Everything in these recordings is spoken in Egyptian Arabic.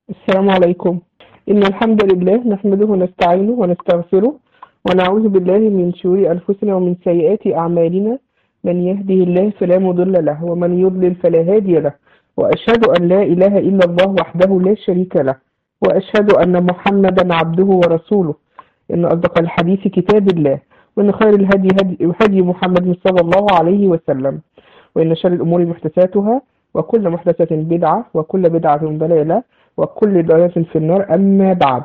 السلام عليكم إن الحمد لله نحمده ونستعينه ونستغفره ونعوذ بالله من شرور أنفسنا ومن سيئات أعمالنا من يهده الله فلا مضل له ومن يضلل فلا هادي له وأشهد أن لا إله إلا الله وحده لا شريك له وأشهد أن محمدا عبده ورسوله إن أصدق الحديث كتاب الله وإن خير الهدي هدي, هدي محمد صلى الله عليه وسلم وإن شر الأمور محدثاتها وكل محدثة بدعة وكل بدعة ضلالة وكل ضلالة في النار أما بعد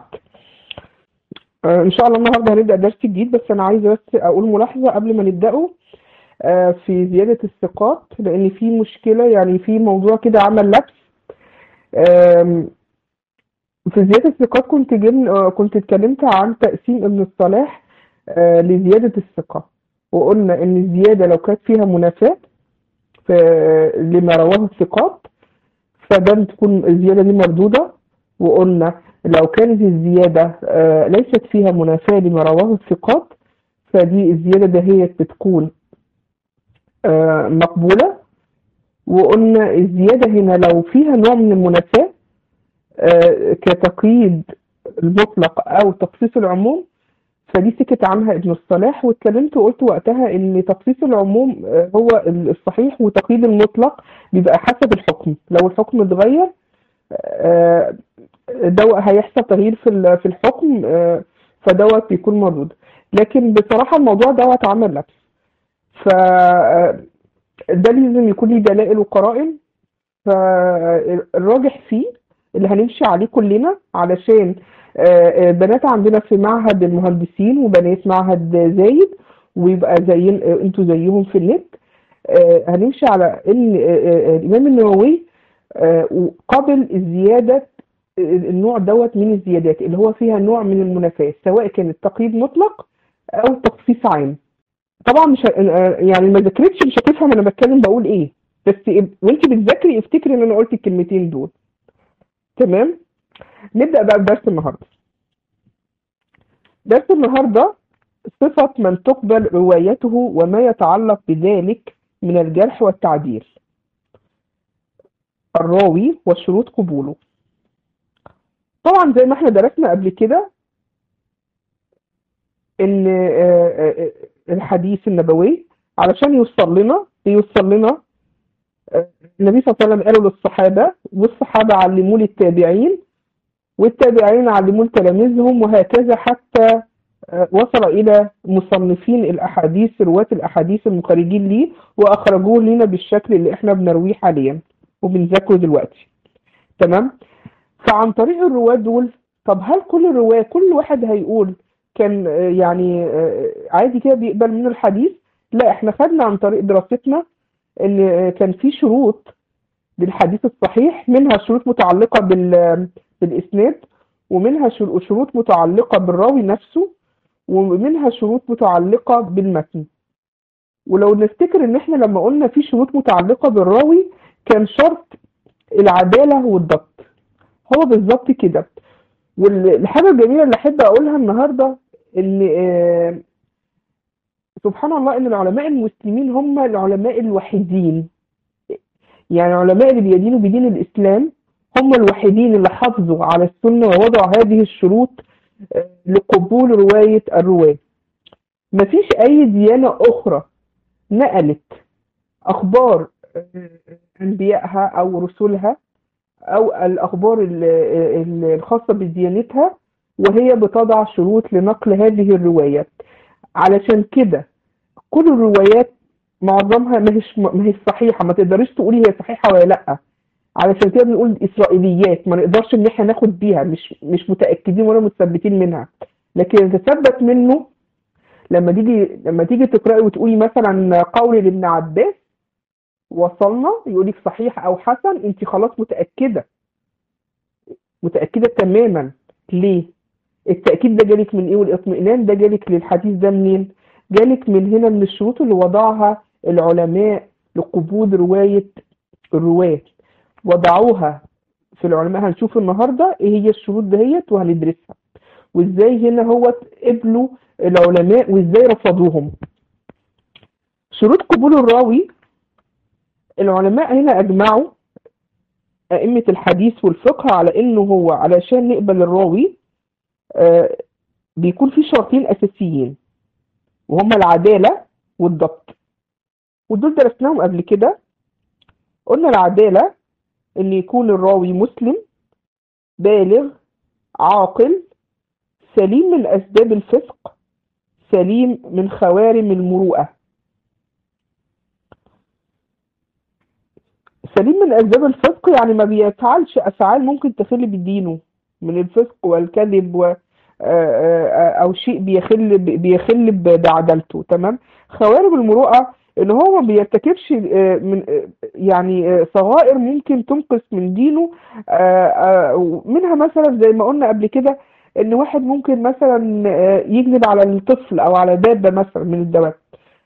آه، إن شاء الله النهاردة هنبدأ درس جديد بس أنا عايزة بس أقول ملاحظة قبل ما نبدأه آه، في زيادة الثقات لأن في مشكلة يعني في موضوع كده عمل لبس آم، في زيادة الثقات كنت جبن آه، كنت اتكلمت عن تقسيم ابن الصلاح آه، لزيادة الثقة وقلنا إن الزيادة لو كانت فيها منافاة في- لما رواه الثقات فده تكون الزيادة دي مردودة وقلنا لو كانت الزيادة آه، ليست فيها منافاة لما رواه الثقات فدي الزيادة دهيت بتكون آه، مقبولة وقلنا الزيادة هنا لو فيها نوع من المنافاة آه، كتقييد المطلق أو تخصيص العموم فدي سكت عنها ابن الصلاح واتكلمت وقلت وقتها ان تخصيص العموم آه، هو الصحيح وتقييد المطلق بيبقى حسب الحكم لو الحكم اتغير آه، دوت هيحصل تغيير في ال- في الحكم آه، فدوت بيكون مردود لكن بصراحة الموضوع دوت عمل لبس ف آه، ده لازم يكون ليه دلائل وقرائن فالراجح فيه اللي هنمشي عليه كلنا علشان آه، آه، بنات عندنا في معهد المهندسين وبنات معهد زايد ويبقى زي آه، انتوا زيهم في النت آه، هنمشي على ان آه، آه، الامام النووي آه، قبل الزياده النوع دوت من الزيادات اللي هو فيها نوع من المنافاة سواء كانت تقييد مطلق او تخصيص عام طبعا مش ه- آه، يعني ما ذاكرتش مش هتفهم انا بتكلم بقول ايه بس اب- وانت بتذاكري افتكري ان انا قلت الكلمتين دول تمام نبدأ بقى بدرس النهارده درس النهارده صفة من تقبل روايته وما يتعلق بذلك من الجرح والتعديل الراوي وشروط قبوله طبعا زي ما احنا درسنا قبل كده ان آه، آه، الحديث النبوي علشان يوصل لنا يوصل لنا آه، النبي صلى الله عليه وسلم قاله للصحابة والصحابة علموه للتابعين والتابعين علموه لتلاميذهم وهكذا حتى آه، وصل إلى مصنفين الأحاديث رواة الأحاديث المخرجين ليه وأخرجوه لنا بالشكل اللي احنا بنرويه حاليا وبنذاكره دلوقتي تمام فعن طريق الرواة دول طب هل كل الرواة كل واحد هيقول كان آه، يعني آه، عادي كده بيقبل منه الحديث لا احنا خدنا عن طريق دراستنا ان آه، كان في شروط للحديث الصحيح منها شروط متعلقة بال بالإسناد ومنها شر- شروط متعلقة بالراوي نفسه ومنها شروط متعلقة بالمتن ولو نفتكر ان احنا لما قلنا في شروط متعلقة بالراوي كان شرط العدالة والضبط هو بالظبط كده والحاجة الجميلة اللي أحب أقولها النهاردة إن آه، سبحان الله إن العلماء المسلمين هم العلماء الوحيدين يعني العلماء اللي بيدينوا بدين الإسلام هم الوحيدين اللي حافظوا على السنة ووضعوا هذه الشروط آه، لقبول رواية الرواة مفيش أي ديانة أخرى نقلت أخبار آه، أنبيائها أو رسلها أو الأخبار ال- ال- الخاصة بديانتها وهي بتضع شروط لنقل هذه الروايات علشان كده كل الروايات معظمها ما هيش ما هيش صحيحة ما تقدريش تقولي هي صحيحة ولا لأ علشان كده بنقول إسرائيليات ما نقدرش إن احنا ناخد بيها مش مش متأكدين ولا متثبتين منها لكن تثبت منه لما تيجي لما تيجي تقرأي وتقولي مثلا قول لابن عباس وصلنا يقول لك صحيح أو حسن أنت خلاص متأكدة متأكدة تماما ليه؟ التأكيد ده جالك من إيه والإطمئنان ده جالك للحديث ده منين؟ جالك من هنا من الشروط اللي وضعها العلماء لقبول رواية الرواة وضعوها في العلماء هنشوف النهاردة إيه هي الشروط دهيت وهندرسها وإزاي هنا هو قبلوا العلماء وإزاي رفضوهم شروط قبول الراوي العلماء هنا أجمعوا أئمة الحديث والفقه على إنه هو علشان نقبل الراوي آه، بيكون في شرطين أساسيين وهما العدالة والضبط ودول درسناهم قبل كده قلنا العدالة إن يكون الراوي مسلم بالغ عاقل سليم من أسباب الفسق سليم من خوارم المروءة سليم من أسباب الفسق يعني ما بيفعلش أفعال ممكن تخل بدينه من الفسق والكذب و أو شيء بيخل بيخل بعدالته تمام خوارم المروءة إن هو ما بيرتكبش من يعني صغائر ممكن تنقص من دينه منها مثلا زي ما قلنا قبل كده إن واحد ممكن مثلا يكذب على الطفل أو على دابة مثلا من الدواب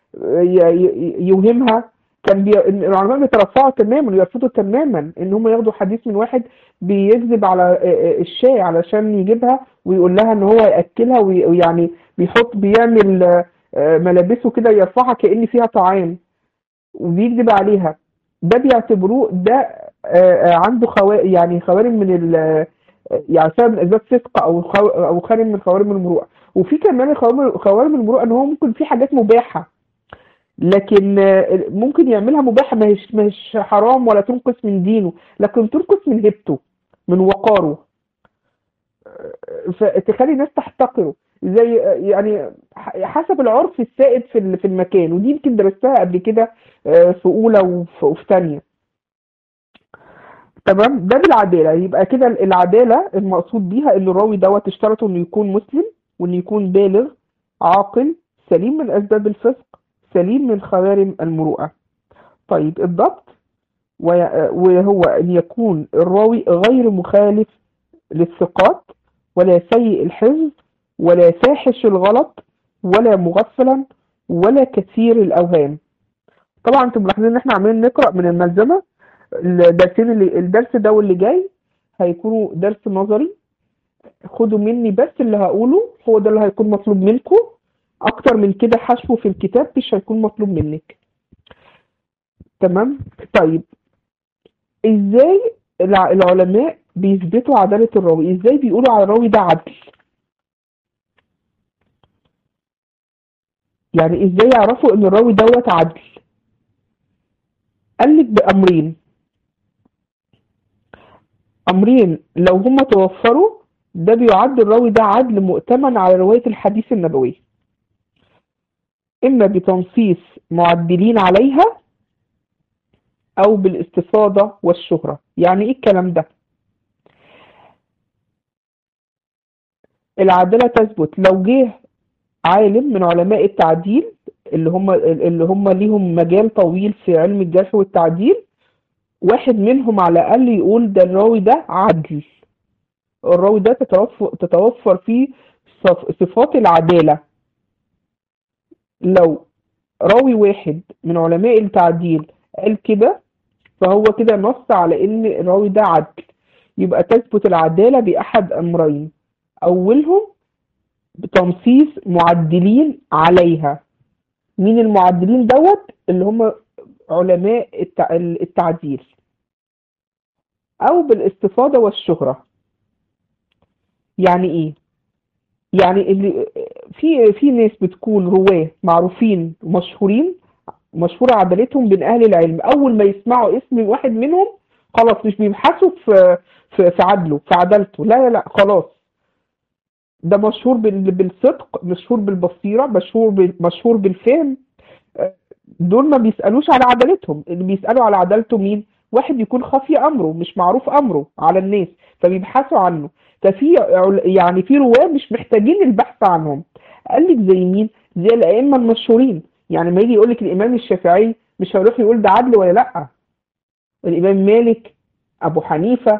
يوهمها كان بي... العلماء بيترفعوا تماما ويرفضوا تماما ان هم ياخدوا حديث من واحد بيكذب على الشاي علشان يجيبها ويقول لها ان هو ياكلها ويعني بيحط بيعمل ملابسه كده يرفعها كان فيها طعام وبيكذب عليها ده بيعتبروه ده عنده خوا... يعني خوارم من ال يعني سبب من اسباب فسق او خو... او خارم من خوارم المروءه وفي كمان خوارم المروءه ان هو ممكن في حاجات مباحه لكن ممكن يعملها مباحة ما هيش مش حرام ولا تنقص من دينه لكن تنقص من هيبته من وقاره فتخلي الناس تحتقره زي يعني حسب العرف السائد في في المكان ودي يمكن درستها قبل كده في اولى وفي ثانيه تمام ده بالعداله يبقى كده العداله المقصود بيها ان الراوي دوت اشترطوا انه يكون مسلم وانه يكون بالغ عاقل سليم من اسباب الفسق سليم من خوارم المروءة طيب الضبط وهو أن يكون الراوي غير مخالف للثقات ولا سيء الحفظ ولا فاحش الغلط ولا مغفلا ولا كثير الأوهام طبعا انتم ملاحظين ان احنا عمالين نقرأ من الملزمة الدرسين اللي الدرس ده واللي جاي هيكونوا درس نظري خدوا مني بس اللي هقوله هو ده اللي هيكون مطلوب منكم اكتر من كده حشو في الكتاب مش هيكون مطلوب منك تمام طيب ازاي العلماء بيثبتوا عدالة الراوي ازاي بيقولوا على الراوي ده عدل يعني ازاي يعرفوا ان الراوي دوت عدل قال لك بامرين امرين لو هما توفروا ده بيعد الراوي ده عدل مؤتمن على رواية الحديث النبوي إما بتنصيص معدلين عليها أو بالاستفاضة والشهرة يعني إيه الكلام ده؟ العدالة تثبت لو جه عالم من علماء التعديل اللي هم اللي هم ليهم مجال طويل في علم الجرح والتعديل واحد منهم على الأقل يقول ده الراوي ده عدل الراوي ده تتوفر, تتوفر فيه صفات العدالة لو راوي واحد من علماء التعديل قال كده فهو كده نص على ان الراوي ده عدل يبقى تثبت العدالة بأحد أمرين أولهم بتنصيص معدلين عليها مين المعدلين دوت اللي هم علماء التعديل أو بالاستفاضة والشهرة يعني إيه؟ يعني اللي في في ناس بتكون رواه معروفين ومشهورين مشهورة عدالتهم بين أهل العلم أول ما يسمعوا اسم واحد منهم خلاص مش بيبحثوا في في في عدله في عدالته لا لا لا خلاص ده مشهور بالصدق مشهور بالبصيرة مشهور مشهور بالفهم دول ما بيسألوش على عدالتهم اللي بيسألوا على عدالته مين واحد يكون خفي أمره مش معروف أمره على الناس فبيبحثوا عنه ففي يعني في رواه مش محتاجين البحث عنهم قال لك زي مين زي الائمه المشهورين يعني ما يجي يقول لك الامام الشافعي مش هيروح يقول ده عدل ولا لا الامام مالك ابو حنيفه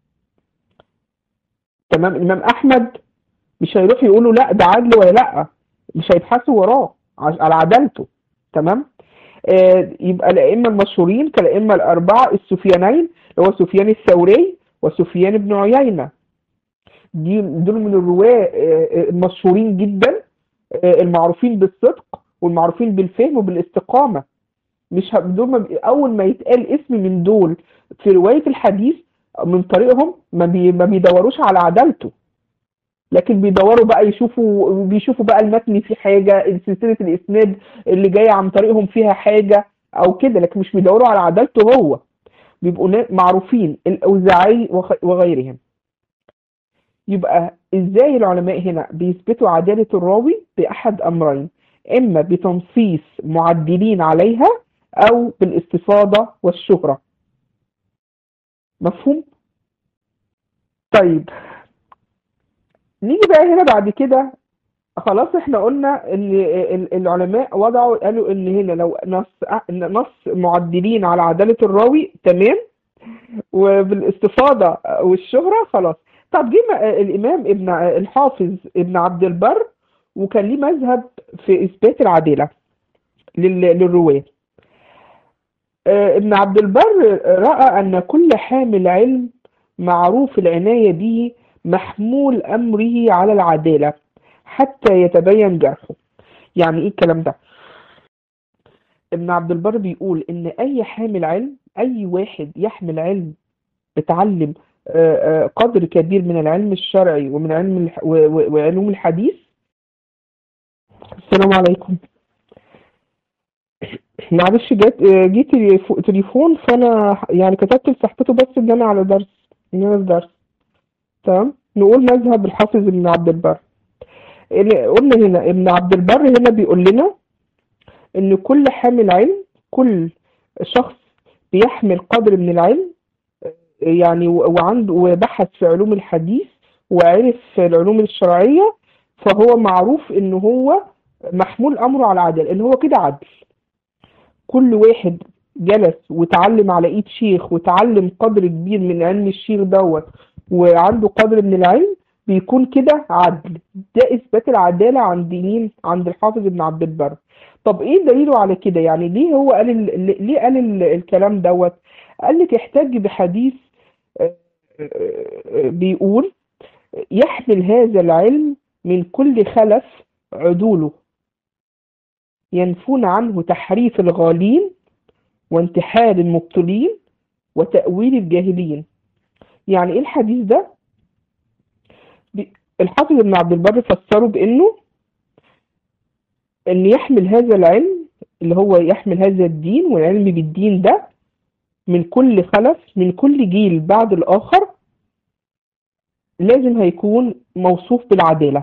تمام الامام احمد مش هيروح يقولوا لا ده عدل ولا لا مش هيبحثوا وراه على عدالته تمام آه يبقى الائمه المشهورين كالائمه الاربعه السفيانين اللي هو سفيان الثوري وسفيان بن عيينه دي دول من الرواه المشهورين جدا المعروفين بالصدق والمعروفين بالفهم وبالاستقامة مش دول اول ما يتقال اسم من دول في رواية الحديث من طريقهم ما, بي ما بيدوروش على عدالته لكن بيدوروا بقى يشوفوا بيشوفوا بقى المتن فيه حاجه سلسله الاسناد اللي جايه عن طريقهم فيها حاجه او كده لكن مش بيدوروا على عدالته هو بيبقوا نا- معروفين الاوزاعي وخ- وغيرهم يبقى ازاي العلماء هنا بيثبتوا عدالة الراوي بأحد أمرين إما بتنصيص معدلين عليها أو بالاستفاضة والشهرة مفهوم؟ طيب نيجي بقى هنا بعد كده خلاص احنا قلنا ان ال- العلماء وضعوا قالوا ان هنا لو نص نص معدلين على عدالة الراوي تمام وبالاستفاضة والشهرة خلاص طب جه م- الإمام ابن الحافظ ابن عبد البر وكان ليه مذهب في إثبات العدالة لل- للرواة آه، ابن عبد البر رأى أن كل حامل علم معروف العناية به محمول أمره على العدالة حتى يتبين جرحه يعني إيه الكلام ده؟ ابن عبد البر بيقول إن أي حامل علم أي واحد يحمل علم اتعلم آه، آه، قدر كبير من العلم الشرعي ومن علم الح... و- و- وعلوم الحديث السلام عليكم معلش جت آه، جه تليفو- تليفون فانا يعني كتبت لصاحبته بس ان انا على درس ان انا في درس تمام نقول مذهب الحافظ ابن عبد البر اللي قلنا هنا ابن عبد البر هنا بيقول لنا ان كل حامل علم كل شخص بيحمل قدر من العلم يعني و- وعنده وبحث في علوم الحديث وعرف في العلوم الشرعية فهو معروف ان هو محمول امره على العدل ان هو كده عدل كل واحد جلس وتعلم على ايد شيخ وتعلم قدر كبير من علم الشيخ دوت وعنده قدر من العلم بيكون كده عدل ده اثبات العدالة عند مين عند الحافظ ابن عبد البر طب ايه دليله على كده يعني ليه هو قال ال... ليه قال ال... الكلام دوت قال لك احتج بحديث آه، آه، بيقول يحمل هذا العلم من كل خلف عدوله ينفون عنه تحريف الغالين وانتحال المبطلين وتأويل الجاهلين يعني ايه الحديث ده بي- الحافظ ابن عبد البر فسره بانه ان يحمل هذا العلم اللي هو يحمل هذا الدين والعلم بالدين ده من كل خلف من كل جيل بعد الآخر لازم هيكون موصوف بالعدالة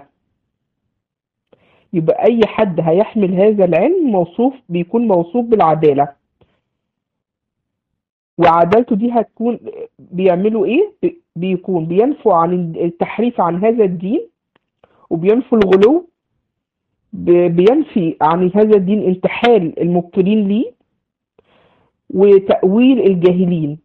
يبقى أي حد هيحمل هذا العلم موصوف بيكون موصوف بالعدالة وعدالته دي هتكون بيعملوا إيه؟ بي- بيكون بينفوا عن التحريف عن هذا الدين وبينفوا الغلو ب- بينفي عن هذا الدين انتحال المبطلين ليه وتأويل الجاهلين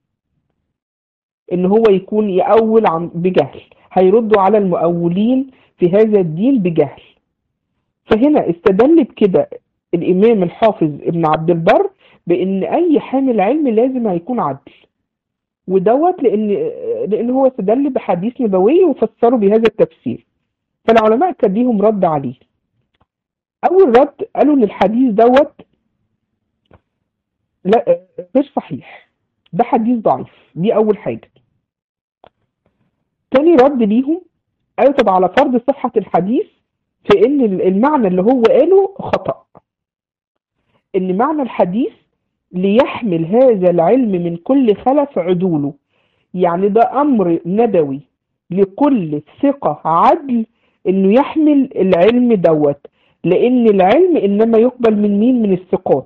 ان هو يكون يأول عن بجهل هيردوا على المؤولين في هذا الدين بجهل فهنا استدل بكده الإمام الحافظ ابن عبد البر بأن أي حامل علم لازم هيكون عدل ودوت لأن لأن هو استدل بحديث نبوي وفسره بهذا التفسير فالعلماء كان ليهم رد عليه أول رد قالوا إن الحديث دوت لا مش صحيح ده حديث ضعيف دي أول حاجة تاني رد ليهم قالوا طب على فرض صحة الحديث في إن المعنى اللي هو قاله خطأ إن معنى الحديث ليحمل هذا العلم من كل خلف عدوله يعني ده أمر نبوي لكل ثقة عدل إنه يحمل العلم دوت لأن العلم إنما يقبل من مين من الثقات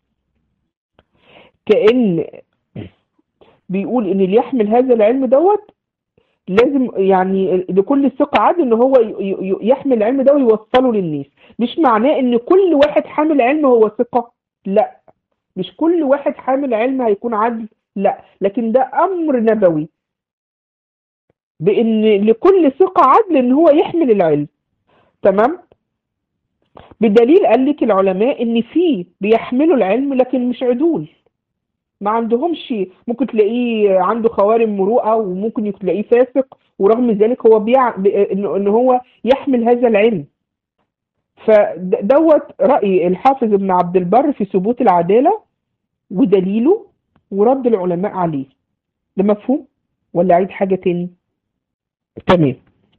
كأن بيقول ان اللي يحمل هذا العلم دوت لازم يعني لكل ثقة عدل ان هو ي- ي- يحمل العلم ده ويوصله للناس مش معناه ان كل واحد حامل علم هو ثقة لا مش كل واحد حامل علم هيكون عدل لا لكن ده امر نبوي بان لكل ثقة عدل ان هو يحمل العلم تمام بدليل قال لك العلماء ان في بيحملوا العلم لكن مش عدول ما عندهمش ممكن تلاقيه عنده خوارم مروءة وممكن تلاقيه فاسق ورغم ذلك هو بيع ب- ان إن هو يحمل هذا العلم فدوت رأي الحافظ ابن عبد البر في ثبوت العدالة ودليله ورد العلماء عليه ده مفهوم ولا أعيد حاجة تاني تمام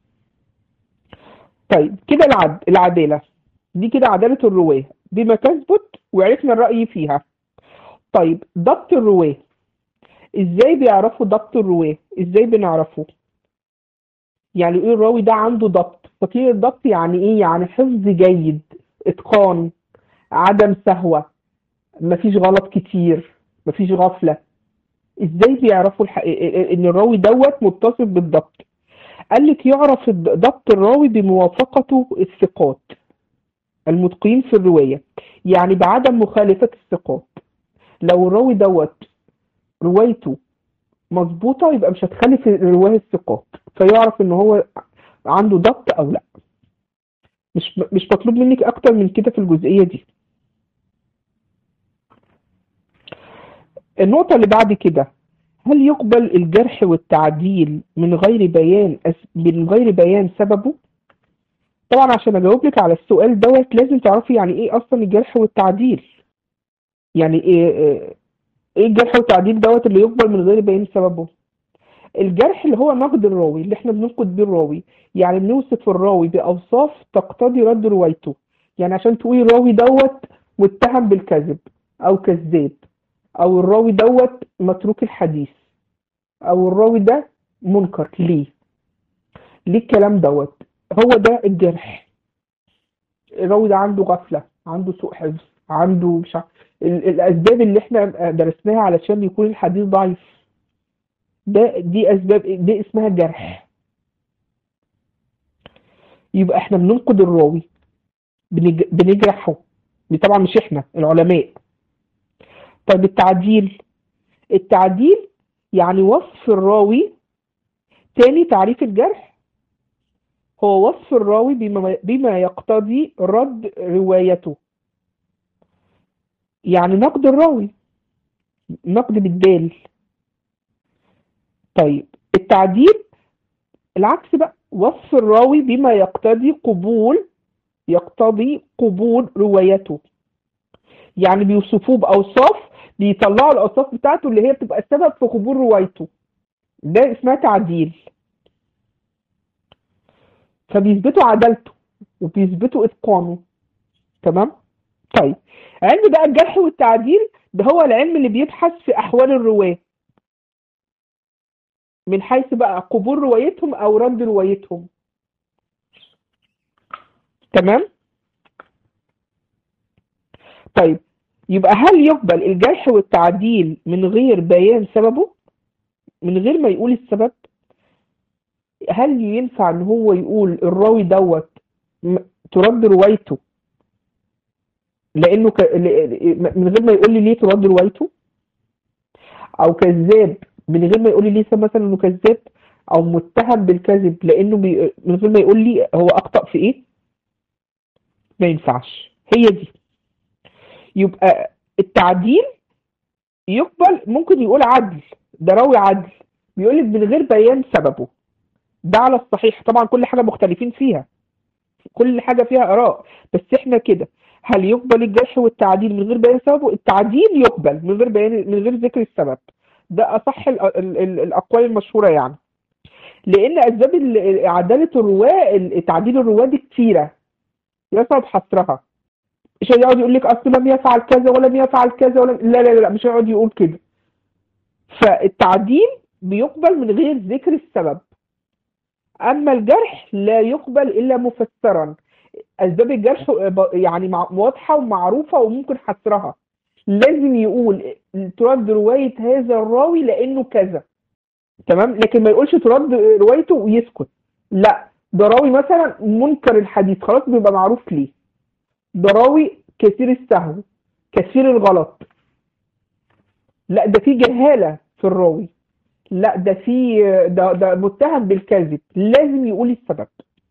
طيب كده العد... العدالة دي كده عدالة الرواة بما تثبت وعرفنا الرأي فيها طيب ضبط الرواة ازاي بيعرفوا ضبط الرواة ازاي بنعرفه يعني ايه الراوي ده عنده ضبط فكير الضبط يعني ايه يعني حفظ جيد اتقان عدم سهوة مفيش غلط كتير مفيش غفلة ازاي بيعرفوا الح... ان الراوي دوت متصف بالضبط قال لك يعرف الض- ضبط الراوي بموافقته الثقات المتقين في الرواية يعني بعدم مخالفة الثقات لو الراوي دوت روايته مظبوطة يبقى مش هتخالف رواه الثقات فيعرف ان هو عنده ضبط او لا مش مش مطلوب منك اكتر من كده في الجزئية دي النقطة اللي بعد كده هل يقبل الجرح والتعديل من غير بيان أس... من غير بيان سببه؟ طبعا عشان اجاوب لك على السؤال دوت لازم تعرفي يعني ايه اصلا الجرح والتعديل يعني ايه ايه الجرح والتعديل دوت اللي يقبل من غير بيان سببه الجرح اللي هو نقد الراوي اللي احنا بننقد بيه الراوي يعني بنوصف الراوي باوصاف تقتضي رد روايته يعني عشان تقولي الراوي دوت متهم بالكذب او كذاب او الراوي دوت متروك الحديث او الراوي ده منكر ليه ليه الكلام دوت هو ده الجرح الراوي ده عنده غفلة عنده سوء حفظ عنده مش عارف ال- الاسباب اللي احنا درسناها علشان يكون الحديث ضعيف ده دي اسباب دي اسمها جرح يبقى احنا بننقد الراوي بنج... بنجرحه طبعا مش احنا العلماء طيب التعديل التعديل يعني وصف الراوي تاني تعريف الجرح هو وصف الراوي بما, بما يقتضي رد روايته يعني نقد الراوي نقد بالدال طيب التعديل العكس بقى وصف الراوي بما يقتضي قبول يقتضي قبول روايته يعني بيوصفوه بأوصاف بيطلعوا الأوصاف بتاعته اللي هي بتبقى السبب في قبول روايته ده اسمها تعديل فبيثبتوا عدالته وبيثبتوا إتقانه تمام طيب علم بقى الجرح والتعديل ده هو العلم اللي بيبحث في أحوال الرواة من حيث بقى قبول روايتهم أو رد روايتهم تمام طيب يبقى هل يقبل الجرح والتعديل من غير بيان سببه من غير ما يقول السبب هل ينفع ان هو يقول الراوي دوت م- ترد روايته لانه ك... ل- من غير ما يقول لي ليه ترد روايته او كذاب من غير ما يقول لي ليه سبب مثلا انه كذاب او متهم بالكذب لانه بي... من غير ما يقول لي هو اخطأ في ايه ما ينفعش هي دي يبقى التعديل يقبل ممكن يقول عدل ده راوي عدل بيقول لك من غير بيان سببه ده على الصحيح طبعا كل حاجة مختلفين فيها كل حاجة فيها آراء بس احنا كده هل يقبل الجرح والتعديل من غير بيان سببه التعديل يقبل من غير بيان من غير ذكر السبب ده أصح ال ال ال الأقوال المشهورة يعني لأن أسباب ال- عدالة الرواة تعديل الرواة دي كتيرة يصعب حصرها مش هيقعد يقول لك اصل لم يفعل كذا ولم يفعل كذا ولم لا لا لا مش هيقعد يقول كده فالتعديل بيقبل من غير ذكر السبب اما الجرح لا يقبل الا مفسرا اسباب الجرح يعني مع- واضحه ومعروفه وممكن حصرها لازم يقول ترد روايه هذا الراوي لانه كذا تمام لكن ما يقولش ترد روايته ويسكت لا ده راوي مثلا منكر الحديث خلاص بيبقى معروف ليه ده راوي كثير السهو كثير الغلط لا ده في جهالة في الراوي لا ده في ده, ده متهم بالكذب لازم يقول السبب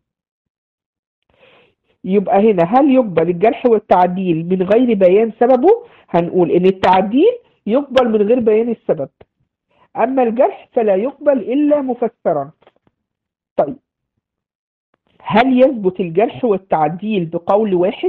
يبقى هنا هل يقبل الجرح والتعديل من غير بيان سببه هنقول ان التعديل يقبل من غير بيان السبب اما الجرح فلا يقبل الا مفسرا طيب هل يثبت الجرح والتعديل بقول واحد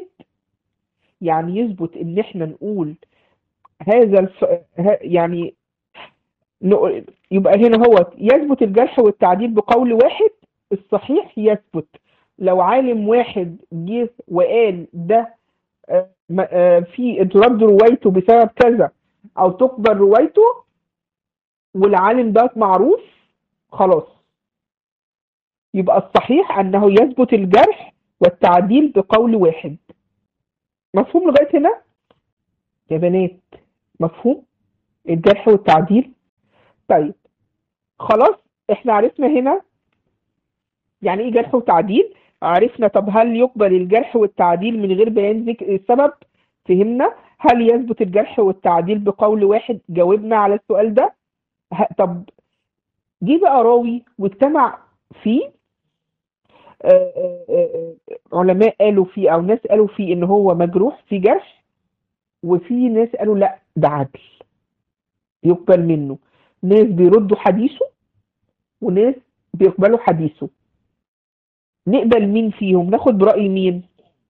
يعني يثبت ان احنا نقول هذا الف... ه- يعني نق- يبقى هنا هو يثبت الجرح والتعديل بقول واحد الصحيح يثبت لو عالم واحد جه وقال ده آه، م- آه، في اترد روايته بسبب كذا او تقبل روايته والعالم ده معروف خلاص يبقى الصحيح انه يثبت الجرح والتعديل بقول واحد مفهوم لغايه هنا يا بنات مفهوم الجرح والتعديل طيب خلاص احنا عرفنا هنا يعني ايه جرح وتعديل عرفنا طب هل يقبل الجرح والتعديل من غير بيان ذكر السبب فهمنا هل يثبت الجرح والتعديل بقول واحد جاوبنا على السؤال ده ه- طب جه بقى راوي واجتمع فيه آه، آه، آه، علماء قالوا فيه او ناس قالوا فيه ان هو مجروح في جرح وفي ناس قالوا لا ده عدل يقبل منه ناس بيردوا حديثه وناس بيقبلوا حديثه نقبل مين فيهم ناخد برأي مين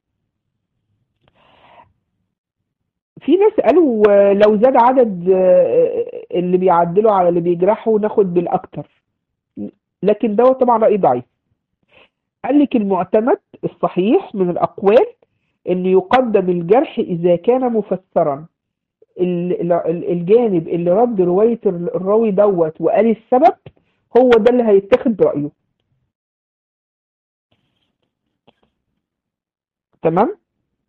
في ناس قالوا آه، لو زاد عدد آه، اللي بيعدلوا على اللي بيجرحوا ناخد بالأكتر لكن ده طبعا رأي ضعيف قال لك المعتمد الصحيح من الأقوال أن يقدم الجرح إذا كان مفسرا ال- ال- الجانب اللي رد رواية الراوي دوت وقال السبب هو ده اللي هيتاخد برأيه تمام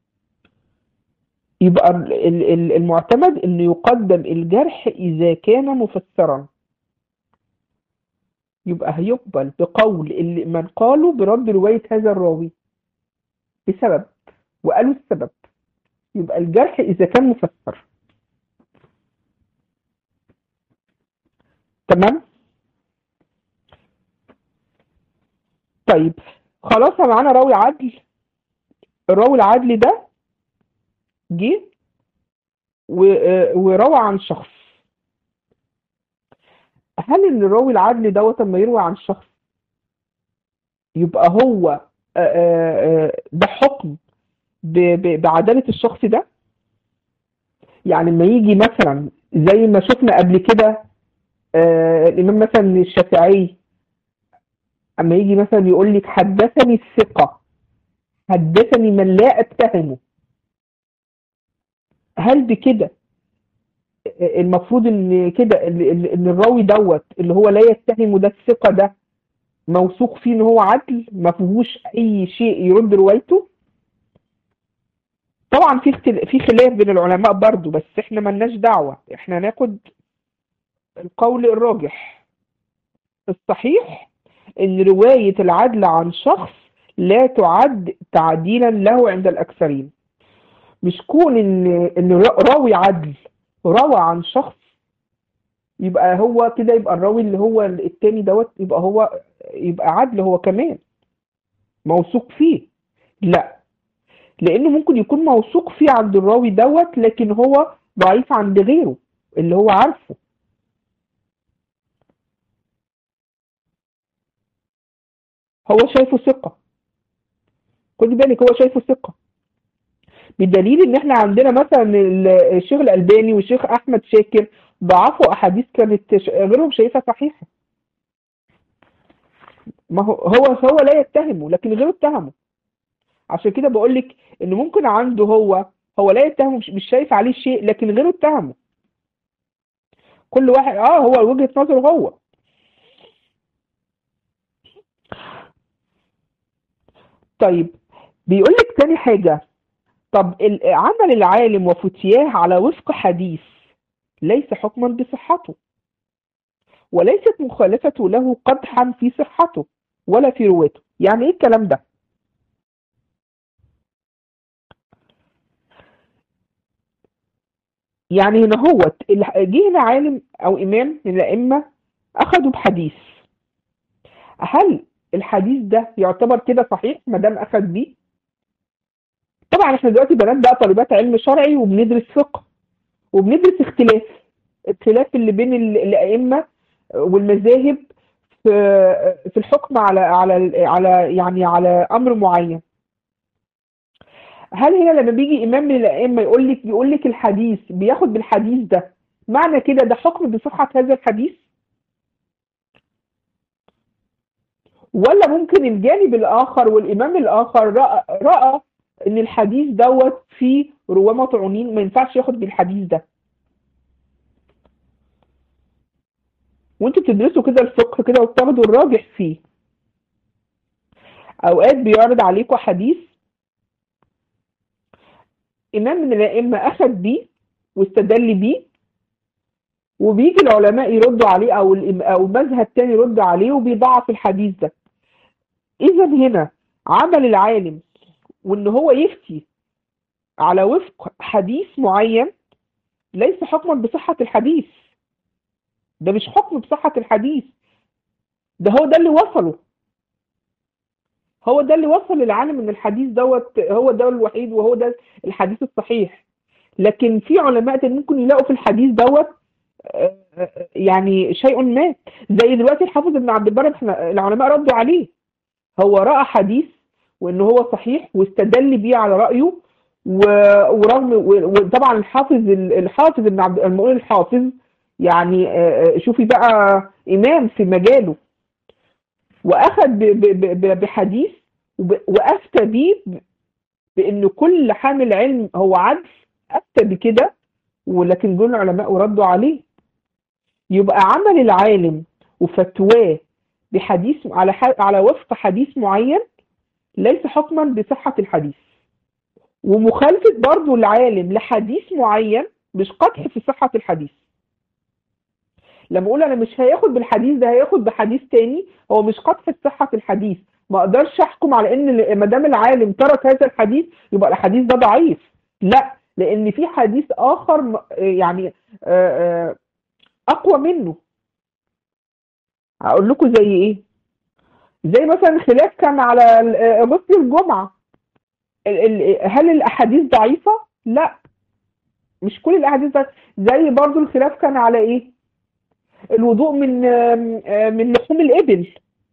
يبقى ال- ال- ال- المعتمد انه يقدم الجرح اذا كان مفسرا يبقى هيقبل بقول اللي من قالوا برد رواية هذا الراوي بسبب وقالوا السبب يبقى الجرح اذا كان مفسر تمام طيب خلاص معانا راوي عدل الراوي العدل ده جه و- آه، وروى عن شخص هل ان الراوي العدل دوت لما يروي عن شخص يبقى هو آه، آه، آه، ده حكم ب- ب- بعدالة الشخص ده يعني لما يجي مثلا زي ما شفنا قبل كده آه، الإمام مثلا الشافعي اما يجي مثلا يقول لك حدثني الثقة حدثني من لا أتهمه هل بكده المفروض ان كده ان إن الراوي دوت اللي هو لا يتهمه ده الثقة ده موثوق فيه ان هو عدل ما فيهوش اي شيء يرد روايته طبعا في اختل... في خلاف بين العلماء برضو بس احنا ملناش دعوة احنا ناخد القول الراجح الصحيح ان رواية العدل عن شخص لا تعد تعديلا له عند الاكثرين مش كون ان ان راوي عدل روى عن شخص يبقى هو كده يبقى الراوي اللي هو التاني دوت يبقى هو يبقى عدل هو كمان موثوق فيه لا لانه ممكن يكون موثوق فيه عند الراوي دوت لكن هو ضعيف عند غيره اللي هو عارفه هو شايفه ثقة خدي بالك هو شايفه ثقة بدليل ان احنا عندنا مثلا الشيخ الألباني والشيخ احمد شاكر ضعفوا احاديث كانت غيرهم شايفها صحيحة ما هو هو هو لا يتهمه لكن غيره اتهمه عشان كده بقول لك ان ممكن عنده هو هو لا يتهمه مش شايف عليه شيء لكن غيره اتهمه كل واحد اه هو وجهة نظره هو طيب بيقول لك تاني حاجة طب عمل العالم وفتياه على وفق حديث ليس حكما بصحته وليست مخالفته له قدحا في صحته ولا في رواته يعني ايه الكلام ده يعني هنا هو جه هنا عالم او امام من الائمه اخذوا بحديث هل الحديث ده يعتبر كده صحيح ما دام اخذ بيه طبعا احنا دلوقتي بنات بقى طالبات علم شرعي وبندرس فقه وبندرس اختلاف اختلاف اللي بين الائمه والمذاهب في في الحكم على على على يعني على امر معين هل هنا لما بيجي امام من الائمه يقول لك يقول لك الحديث بياخد بالحديث ده معنى كده ده حكم بصحة هذا الحديث ولا ممكن الجانب الآخر والإمام الآخر رأى, رأى إن الحديث دوت فيه رواه مطعونين ما ينفعش ياخد بالحديث ده وانتوا بتدرسوا كده الفقه كده وبتاخدوا الراجح فيه اوقات بيعرض عليكم حديث امام من الائمه اخذ بيه واستدل بيه وبيجي العلماء يردوا عليه او او مذهب تاني يرد عليه وبيضعف الحديث ده اذا هنا عمل العالم وان هو يفتي على وفق حديث معين ليس حكما بصحة الحديث ده مش حكم بصحة الحديث ده هو ده اللي وصله هو ده اللي وصل العالم ان الحديث دوت هو ده الوحيد وهو ده الحديث الصحيح لكن في علماء ممكن يلاقوا في الحديث دوت يعني شيء ما زي دلوقتي الحافظ ابن عبد البر احنا العلماء ردوا عليه هو راى حديث وان هو صحيح واستدل بيه على رايه ورغم وطبعا الحافظ الحافظ ابن عبد المقول الحافظ يعني شوفي بقى امام في مجاله واخذ بحديث وافتى بيه بان كل حامل علم هو عدل افتى بكده ولكن دول العلماء ردوا عليه يبقى عمل العالم وفتواه بحديث على على وفق حديث معين ليس حكما بصحة الحديث ومخالفة برضو العالم لحديث معين مش قدح في صحة الحديث لما اقول انا مش هياخد بالحديث ده هياخد بحديث تاني هو مش قدح في صحة الحديث ما اقدرش احكم على ان ما دام العالم ترك هذا الحديث يبقى الحديث ده ضعيف لا لان في حديث اخر يعني اقوى منه هقول لكم زي ايه زي مثلا خلاف كان على غسل الجمعه هل الاحاديث ضعيفه لا مش كل الاحاديث ضعيفه زي برضو الخلاف كان على ايه الوضوء من من لحوم الابل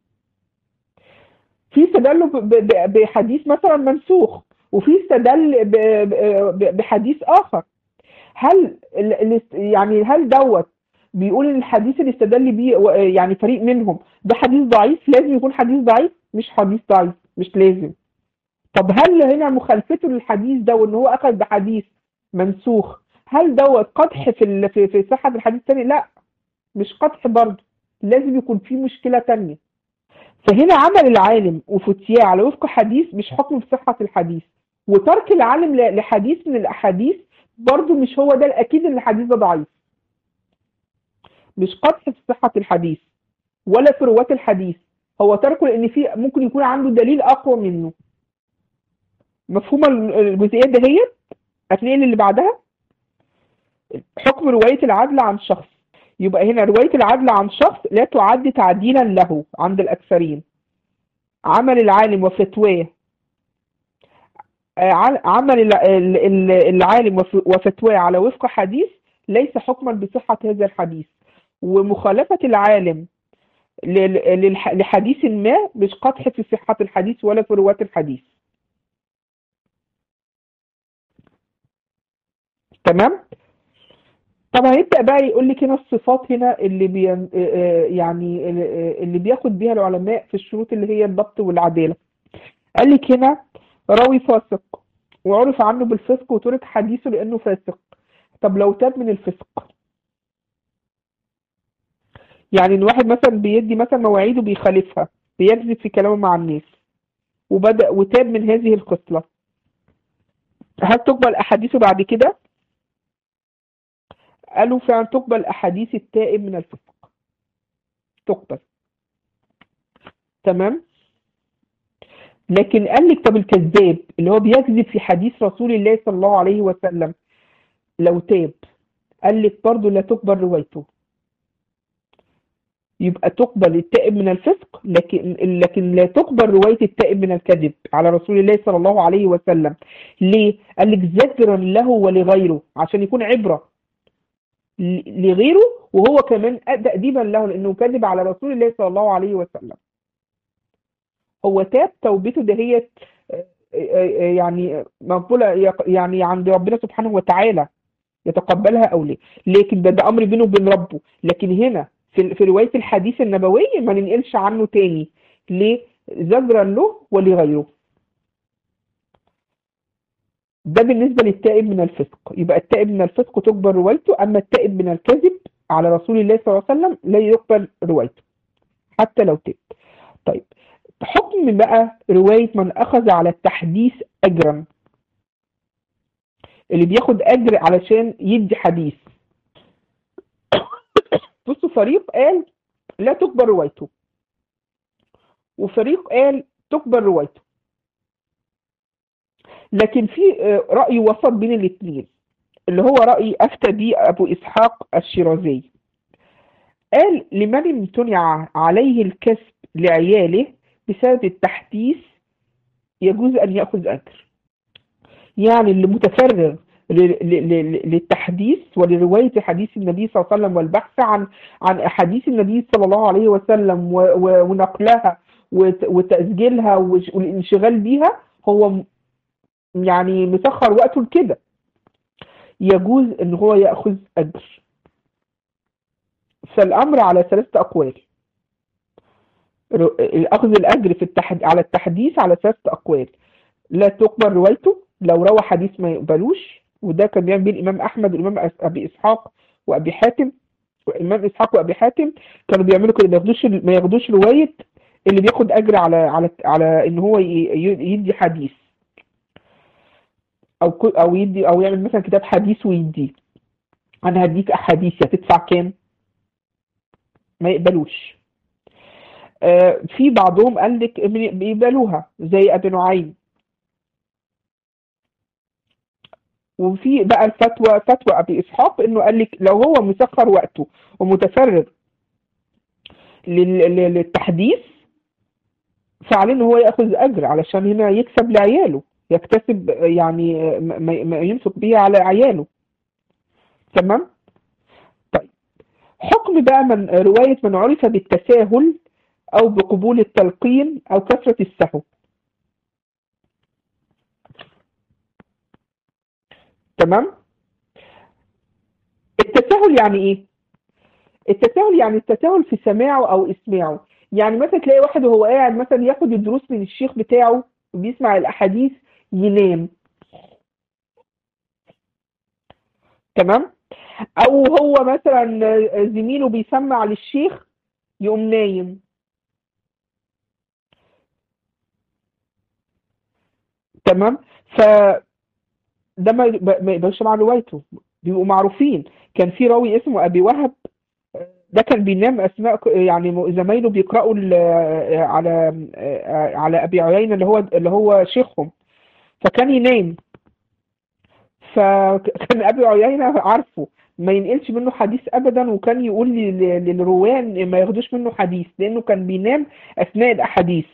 في استدلوا بحديث مثلا منسوخ وفي استدل بحديث اخر هل يعني هل دوت بيقول ان الحديث اللي استدل بيه يعني فريق منهم ده حديث ضعيف لازم يكون حديث ضعيف مش حديث ضعيف مش لازم طب هل هنا مخالفته للحديث ده وان هو اخذ بحديث منسوخ هل دوت قدح في في في صحه الحديث الثاني لا مش قدح برضه لازم يكون في مشكله ثانيه فهنا عمل العالم وفتياه على وفق حديث مش حكم في صحه الحديث وترك العالم لحديث من الاحاديث برضه مش هو ده الاكيد ان الحديث ده ضعيف مش قدح في صحة الحديث ولا في رواة الحديث هو تركه لأن في ممكن يكون عنده دليل أقوى منه مفهومة الجزئية دهيت هتلاقي اللي بعدها حكم رواية العدل عن شخص يبقى هنا رواية العدل عن شخص لا تعد تعديلا له عند الأكثرين عمل العالم وفتواه عمل العالم وفتواه على وفق حديث ليس حكما بصحة هذا الحديث ومخالفة العالم لحديث ما مش قدح في صحة الحديث ولا في رواة الحديث تمام طب هيبدأ بقى يقول لك هنا الصفات هنا اللي بي يعني اللي بياخد بيها العلماء في الشروط اللي هي الضبط والعدالة قال لك هنا راوي فاسق وعرف عنه بالفسق وترك حديثه لأنه فاسق طب لو تاب من الفسق يعني ان واحد مثلا بيدي مثلا مواعيد وبيخالفها بيكذب في كلامه مع الناس وبدأ وتاب من هذه الخصلة هل تقبل أحاديثه بعد كده؟ قالوا فعلا تقبل أحاديث التائب من الفسق تقبل تمام لكن قال لك طب الكذاب اللي هو بيكذب في حديث رسول الله صلى الله عليه وسلم لو تاب قال لك برضه لا تقبل روايته يبقى تقبل التائب من الفسق لكن لكن لا تقبل روايه التائب من الكذب على رسول الله صلى الله عليه وسلم ليه قال لك ذكرا له ولغيره عشان يكون عبره لغيره وهو كمان تأديبا له لانه كذب على رسول الله صلى الله عليه وسلم هو تاب توبته دهيت يعني مقبولة يعني عند ربنا سبحانه وتعالى يتقبلها او لا لكن ده ده امر بينه وبين ربه لكن هنا في في روايه الحديث النبوي ما ننقلش عنه تاني ليه زجرا له ولغيره ده بالنسبه للتائب من الفسق يبقى التائب من الفسق تقبل روايته اما التائب من الكذب على رسول الله صلى الله عليه وسلم لا يقبل روايته حتى لو تاب طيب حكم بقى روايه من اخذ على التحديث اجرا اللي بياخد اجر علشان يدي حديث بصوا فريق قال لا تقبل روايته وفريق قال تقبل روايته لكن في رأي وسط بين الاثنين اللي هو رأي أفتى به أبو إسحاق الشيرازي قال لمن امتنع عليه الكسب لعياله بسبب التحديث يجوز أن يأخذ أجر يعني اللي متفرغ للتحديث ولرواية حديث النبي صلى الله عليه وسلم والبحث عن عن أحاديث النبي صلى الله عليه وسلم ونقلها وتسجيلها والانشغال بيها هو يعني مسخر وقته لكده يجوز ان هو ياخذ اجر فالامر على ثلاثه اقوال اخذ الاجر في التحد... على التحديث على ثلاثه اقوال لا تقبل روايته لو روى حديث ما يقبلوش وده كان بيعمل بيه الامام احمد والامام ابي اسحاق وابي حاتم والامام اسحاق وابي حاتم كانوا بيعملوا كده ما ياخدوش ما ياخدوش روايه اللي بياخد اجر على على على ان هو يدي حديث او او يدي او يعمل مثلا كتاب حديث ويديه انا هديك احاديث هتدفع كام ما يقبلوش آه في بعضهم قال لك بيقبلوها زي ابي نعيم وفي بقى الفتوى فتوى ابي اسحاق انه قال لك لو هو مسخر وقته ومتفرغ للتحديث فعليه ان هو ياخذ اجر علشان هنا يكسب لعياله يكتسب يعني ما يمسك بيه على عياله تمام طيب حكم بقى من رواية من عرف بالتساهل أو بقبول التلقين أو كثرة السهو تمام التساهل يعني ايه التساهل يعني التساهل في سماعه او اسماعه يعني مثلا تلاقي واحد وهو قاعد مثلا ياخد الدروس من الشيخ بتاعه وبيسمع الاحاديث ينام تمام او هو مثلا زميله بيسمع للشيخ يقوم نايم تمام ف ده ما ما يبقاش مع روايته بيبقوا معروفين كان في راوي اسمه ابي وهب ده كان بينام اثناء يعني زمايله بيقراوا على على ابي عيينه اللي هو اللي هو شيخهم فكان ينام فكان ابي عيينه عارفه ما ينقلش منه حديث ابدا وكان يقول للروان ما ياخدوش منه حديث لانه كان بينام اثناء الاحاديث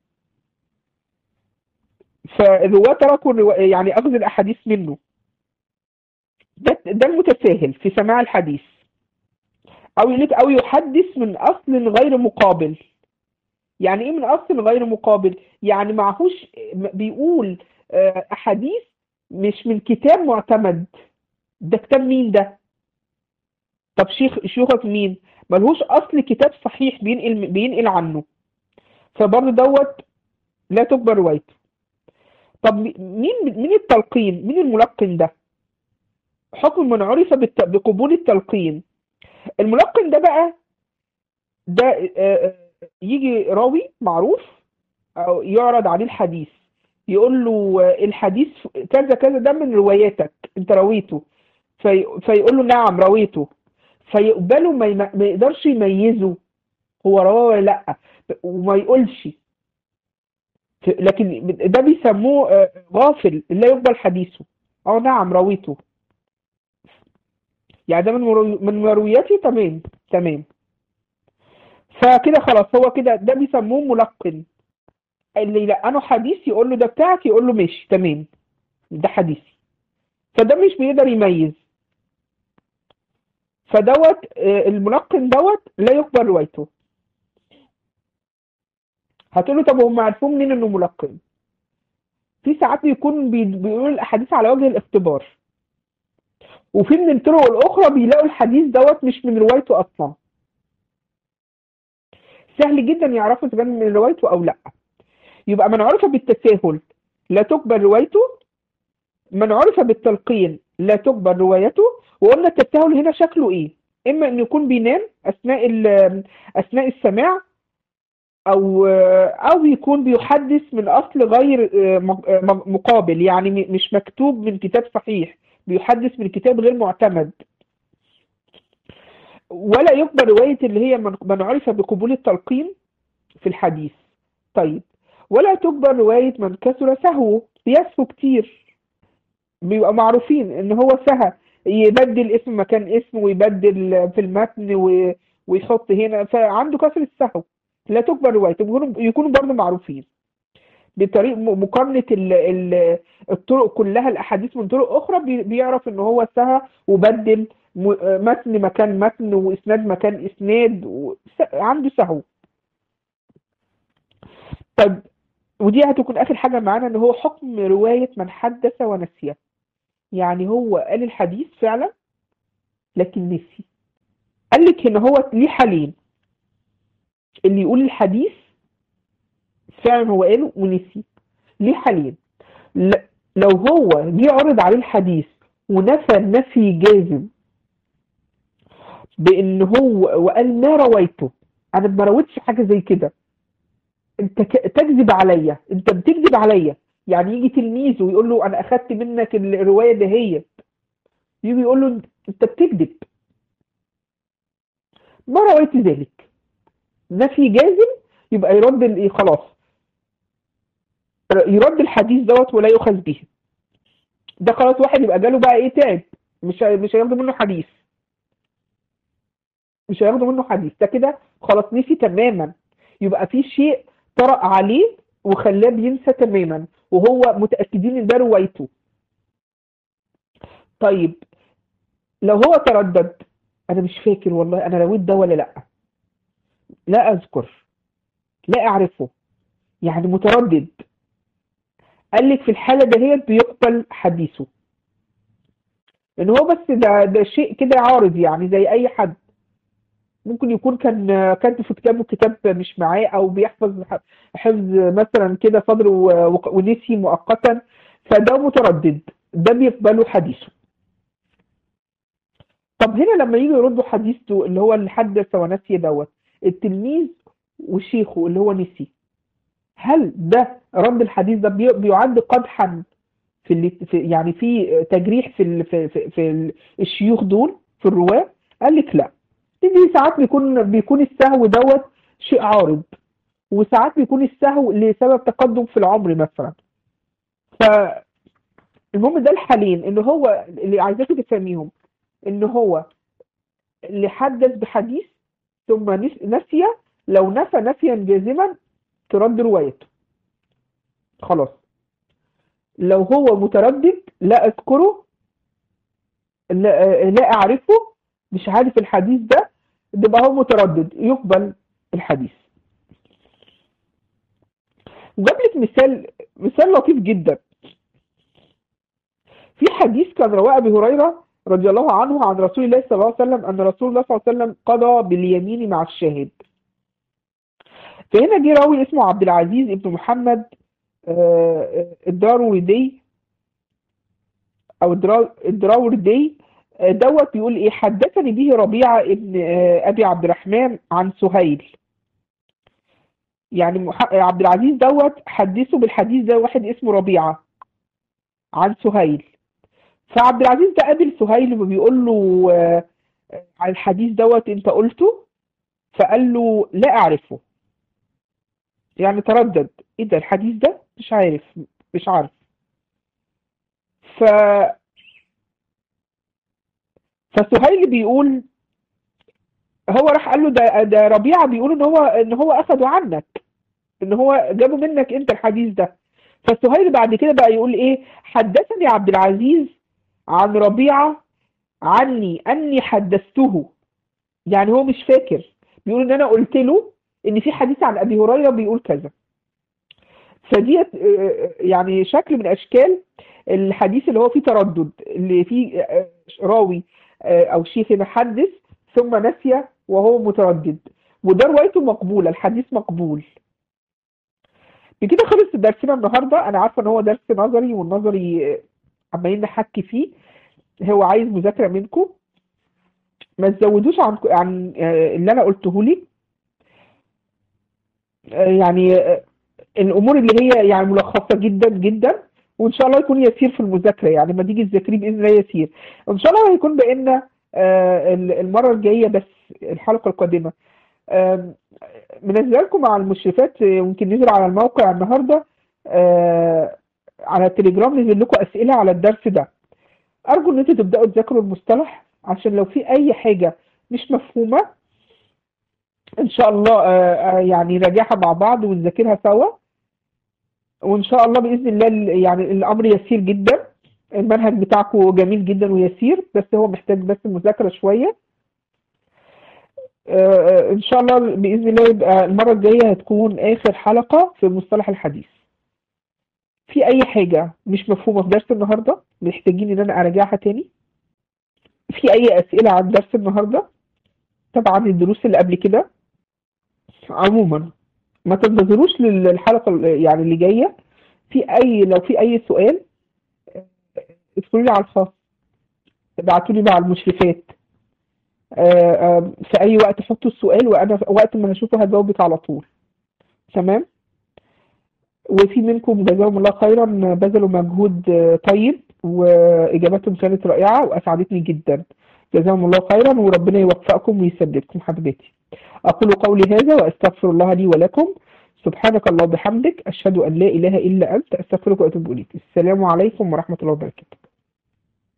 فالرواة تركوا يعني اخذ الاحاديث منه ده ده المتساهل في سماع الحديث او يقول او يحدث من اصل غير مقابل يعني ايه من اصل غير مقابل يعني معهوش بيقول احاديث مش من كتاب معتمد ده كتاب مين ده طب شيخ شيوخك مين ملهوش اصل كتاب صحيح بينقل بينقل عنه فبرضه دوت لا تقبل روايته طب مين مين التلقين مين الملقن ده حكم من عرف بقبول التلقين الملقن ده بقى ده يجي راوي معروف او يعرض عليه الحديث يقول له الحديث كذا كذا ده من رواياتك انت رويته في فيقول له نعم رويته فيقبله ما, ما يقدرش يميزه هو رواه ولا لا وما يقولش لكن ده بيسموه غافل لا يقبل حديثه اه نعم رويته يعني ده من مرو... من مروياتي تمام تمام فكده خلاص هو كده ده بيسموه ملقن اللي يلقنه حديث يقول له ده بتاعك يقول له ماشي تمام ده حديثي فده مش بيقدر يميز فدوت الملقن دوت لا يقبل روايته هتقول له طب هم عرفوه منين انه ملقن في ساعات بيكون بيقولوا الاحاديث على وجه الاختبار وفي من الطرق الاخرى بيلاقوا الحديث دوت مش من روايته اصلا سهل جدا يعرفوا اذا كان من روايته او لا يبقى من عرف بالتساهل لا تقبل روايته من عرف بالتلقين لا تقبل روايته وقلنا التساهل هنا شكله ايه اما ان يكون بينام اثناء ال- اثناء السماع او او يكون بيحدث من اصل غير م- مقابل يعني م- مش مكتوب من كتاب صحيح بيحدث من كتاب غير معتمد ولا يقبل رواية اللي هي من من عرف بقبول التلقين في الحديث طيب ولا تقبل رواية من كثر سهوه بيسهو كتير بيبقى معروفين ان هو سهى يبدل اسم مكان اسم ويبدل في المتن و- ويحط هنا فعنده كثرة سهو لا تقبل روايته يكونوا يكونوا برضه معروفين بطريق م- مقارنة ال- ال- الطرق كلها الأحاديث من طرق أخرى بي- بيعرف إن هو سهى وبدل م- متن مكان متن وإسناد مكان إسناد و- س- عنده سهو طب ودي هتكون آخر حاجة معانا إن هو حكم رواية من حدث ونسي يعني هو قال الحديث فعلا لكن نسي قال لك إن هو ليه حالين اللي يقول الحديث فعلا هو قاله ونسي ليه حالين ل- لو هو جه عرض عليه الحديث ونفى نفي جازم بان هو وقال ما رويته انا ما رويتش حاجه زي كده انت ك- تكذب عليا انت بتكذب عليا يعني يجي تلميذه ويقول له انا اخدت منك الروايه دهيت يجي يقول له انت بتكذب ما رويت ذلك نفي جازم يبقى يرد الايه خلاص يرد الحديث دوت ولا يؤخذ به ده خلاص واحد يبقى جاله بقى ايه تعب مش هي- مش هياخدوا منه حديث مش هياخدوا منه حديث ده كده خلاص نسي تماما يبقى في شيء طرأ عليه وخلاه بينسى تماما وهو متأكدين ان ده روايته طيب لو هو تردد انا مش فاكر والله انا رويت ده ولا لا لا اذكر لا اعرفه يعني متردد قال لك في الحالة دهيت بيقبل حديثه ان هو بس ده ده شيء كده عارض يعني زي اي حد ممكن يكون كان كاتب في كتابه كتاب مش معاه او بيحفظ حفظ مثلا كده صدر و- و- ونسي مؤقتا فده متردد ده بيقبله حديثه طب هنا لما يجي يردوا حديثه اللي هو اللي حدث ونسي دوت التلميذ وشيخه اللي هو نسي هل ده رد الحديث ده بي- بيعد قدحا في, اللي في يعني في تجريح في ال في, في, في ال- الشيوخ دول في الرواة قال لك لا دي ساعات بيكون بيكون السهو دوت شيء عارض وساعات بيكون السهو لسبب تقدم في العمر مثلا ف المهم ده الحالين ان هو اللي عايزاكم تفهميهم ان هو اللي حدث بحديث ثم نس- نسي لو نفى نفيا جازما ترد روايته خلاص لو هو متردد لا اذكره لا, لا اعرفه مش عارف الحديث ده يبقى هو متردد يقبل الحديث وجاب لك مثال مثال لطيف جدا في حديث كان رواه ابي هريره رضي الله عنه عن رسول الله صلى الله عليه وسلم ان رسول الله صلى الله عليه وسلم قضى باليمين مع الشاهد فهنا جه راوي اسمه عبد العزيز ابن محمد آه، الدراوردي او الدرا- الدراوردي آه، دوت بيقول ايه حدثني به ربيعه ابن آه، ابي عبد الرحمن عن سهيل يعني مح- عبد العزيز دوت حدثه بالحديث ده واحد اسمه ربيعه عن سهيل فعبد العزيز ده قابل سهيل وبيقول له آه، آه، على الحديث دوت انت قلته فقال له لا اعرفه يعني تردد ايه ده الحديث ده مش عارف مش عارف ف فسهيل بيقول هو راح قال له ده ده ربيعه بيقول ان هو ان هو اخده عنك ان هو جابه منك انت الحديث ده فسهيل بعد كده بقى يقول ايه حدثني عبد العزيز عن ربيعه عني اني حدثته يعني هو مش فاكر بيقول ان انا قلت له ان في حديث عن ابي هريره بيقول كذا فديت آه، يعني شكل من اشكال الحديث اللي هو فيه تردد اللي فيه آه، راوي آه، او شيخ يحدث ثم نسي وهو متردد وده روايته مقبولة الحديث مقبول بكده خلص درسنا النهارده انا عارفه ان هو درس نظري والنظري آه، عمالين نحكي فيه هو عايز مذاكره منكم ما تزودوش عن عن آه، اللي انا قلته لي آه، يعني آه، الامور اللي هي يعني ملخصه جدا جدا وان شاء الله يكون يسير في المذاكره يعني ما تيجي تذاكريه باذن الله يسير ان شاء الله هيكون بقينا آه، المره الجايه بس الحلقه القادمه آم، منزله لكم على المشرفات آه، يمكن نزل على الموقع النهارده آه، على التليجرام نزل لكم اسئله على الدرس ده ارجو ان انتوا تبداوا تذاكروا المصطلح عشان لو في اي حاجه مش مفهومه ان شاء الله آه، آه، يعني نراجعها مع بعض ونذاكرها سوا وان شاء الله باذن الله ال- يعني الامر يسير جدا المنهج بتاعكم جميل جدا ويسير بس هو محتاج بس مذاكره شويه آه، آه، ان شاء الله باذن الله يبقى المره الجايه هتكون اخر حلقه في مصطلح الحديث في اي حاجه مش مفهومه في درس النهارده محتاجين ان انا اراجعها تاني في اي اسئله عن درس النهارده طبعا الدروس اللي قبل كده عموما ما تنتظروش للحلقه ال- يعني اللي جايه في اي لو في اي سؤال ادخلوا لي على الخاص ابعتوا لي مع المشرفات آه، آه، في اي وقت حطوا السؤال وانا وقت ما هشوفه هجاوبك على طول تمام وفي منكم جزاهم الله خيرا بذلوا مجهود آه، طيب واجاباتهم كانت رائعه واسعدتني جدا جزاهم الله خيرا وربنا يوفقكم ويسددكم حبيبتي اقول قولي هذا واستغفر الله لي ولكم سبحانك الله وبحمدك اشهد ان لا اله الا انت استغفرك واتوب اليك السلام عليكم ورحمه الله وبركاته